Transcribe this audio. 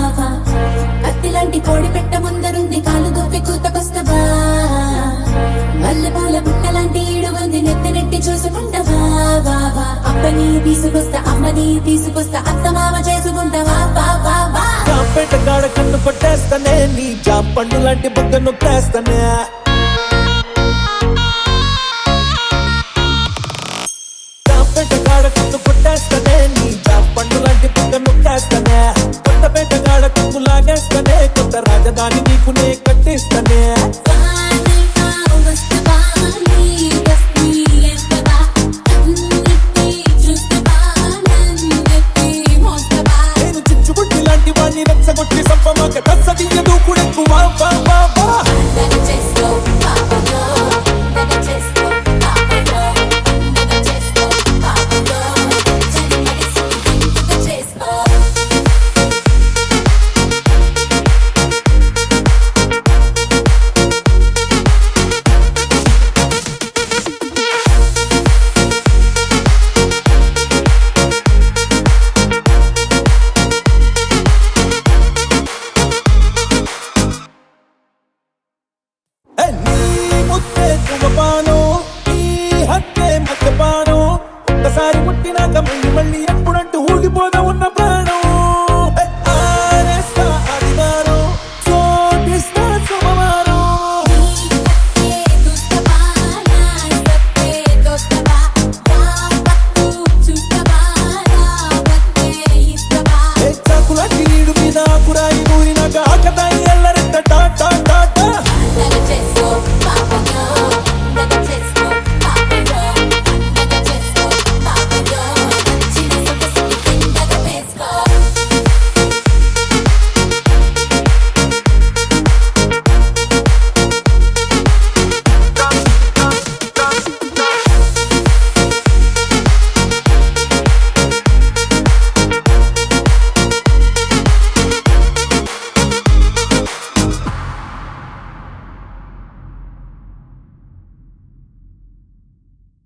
వా కత్తిలాంటి కోడి పెట్ట ముందరుంది కాలు దూపి కూతకొస్తవా మల్లె పూల బుట్టలాంటి ఈడు ఉంది నెత్తి నెట్టి చూసుకుంటవా వా వా అప్పని తీసుకొస్తా అమ్మని తీసుకొస్తా అత్త మామ చేసుకుంటవా వా వా వా కాంపేట కాడ కన్ను కొట్టేస్తానే నీ జాం పండు లాంటి బుగ్గ నొక్కేస్తానే కాంపేట కాడ కన్ను కొట్టేస్తానే నీ జాం పండు లాంటి బుగ్గ నొక్కేస్తానే కొత్తపేట కాడ కుక్కు లాగేస్తానే కొత్త రాజధాని నీకు నే కట్టిస్తానే వానైనా వస్తవా నీ దస్తి ఎంతవా అన్నిటి చూస్తవా నన్నెత్తి మోస్తవా నేను చిచ్చుబుట్టి లాంటి వాడిని రెచ్చగొట్టి సంపమాక దస్సదియ్య దూకుడెక్కువ